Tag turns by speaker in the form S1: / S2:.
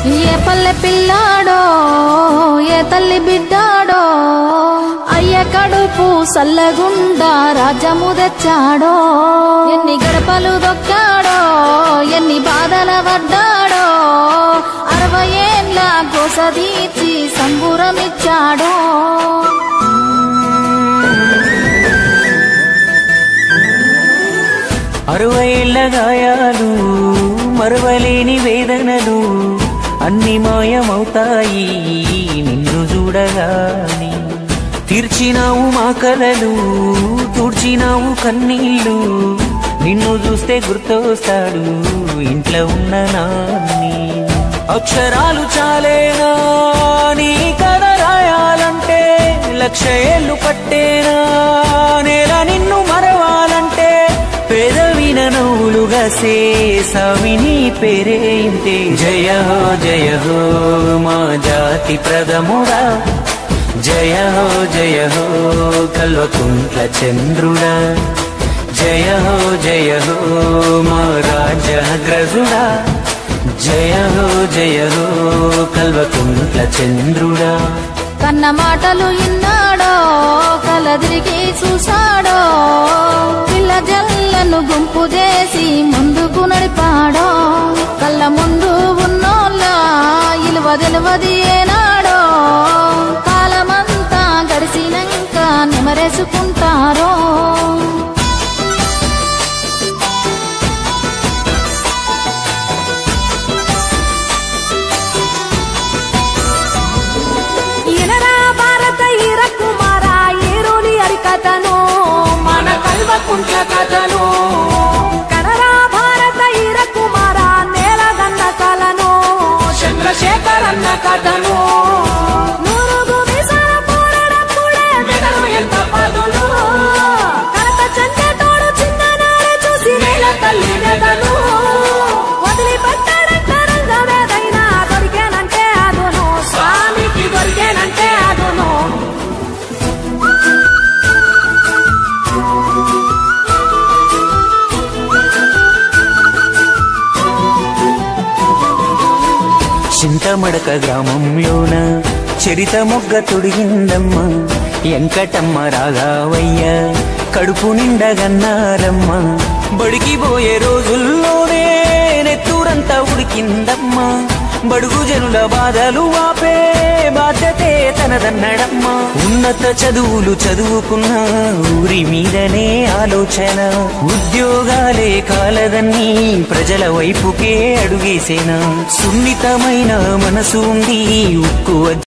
S1: ఏ పల్లె పిల్లాడో ఏ తల్లి బిడ్డాడో అయ్య కడుపు సల్లగుండా రాజ్యము తెచ్చాడో ఎన్ని గడపలు దొక్కాడో ఎన్ని బాధల పడ్డాడో అరవై ఏండ్ల గోసదీచి సంబురమిచ్చాడో
S2: అరవైళ్ళ గాయాలు మరవలేని వేదనలు అన్ని మాయమవుతాయి నిన్ను చూడగాని తీర్చినావు మా కలలు తుడిచినావు కన్నీళ్ళు నిన్ను చూస్తే గుర్తొస్తాడు ఇంట్లో ఉన్న నాన్ని అక్షరాలు చాలేనా నీ కథ రాయాలంటే లక్ష ఏళ్ళు పట్టేనా నేల నిన్ను మరవాలంటే పేదవిన నవ్వులుగా సేసావిని పేరే ఇంతే జయ హో జయ హో మా జాతి ప్రథముడా జయ హో జయ హో కల్వకుంట్ల చంద్రుడా జయ హో జయ హో మా రాజగ్రజుడా జయ హో జయ హో కల్వకుంట్ల చంద్రుడా
S1: కన్న మాటలు ఇన్నాడో కలదిరిగి చూశాడో పిల్ల జల్లను గుంపు చేసి ముందుకు నడిపాడో కళ్ళ ముందు ఉన్నోళ్ళ ఇలువ తెలువది ఏనాడో కాలమంతా గడిచినాక నిమరేసుకుంటారో
S3: ఎనరా భారత ఈర కుమార ఏరోని అరికథను మన కల్వకుంట్ల కథను కనరా భారత ఈర కుమార నేలగన్న కలను చంద్రశేఖర్ అన్న కథను నూరుగు మీసాల పోరాడప్పుడే మెదడు ఎంత పదును కరత చంటే తోడు చిన్ననాడే చూసి నేల తల్లి మెదను వదిలిపెట్టాడంట రంగమేదైనా దొరికేనంటే అదును స్వామికి దొరికేనంటే అదును
S2: చింతమడక గ్రామంలోన చరిత మొగ్గ తొడిగిందమ్మ ఎంకటమ్మ రాగావయ్య కడుపు నిండగన్నారమ్మ బడికి పోయే రోజుల్లోనే నెత్తూరంతా ఉడికిందమ్మ బడుగు జనుల బాధలు ఆపే బాధ్యతే తనదన్నడమ్మ ఉన్నత చదువులు చదువుకున్న ఊరి మీదనే ఆలోచన ఉద్యోగాలే కాలదన్నీ ప్రజల వైపుకే అడుగేసేనా సున్నితమైన మనసు ఉంది ఉక్కు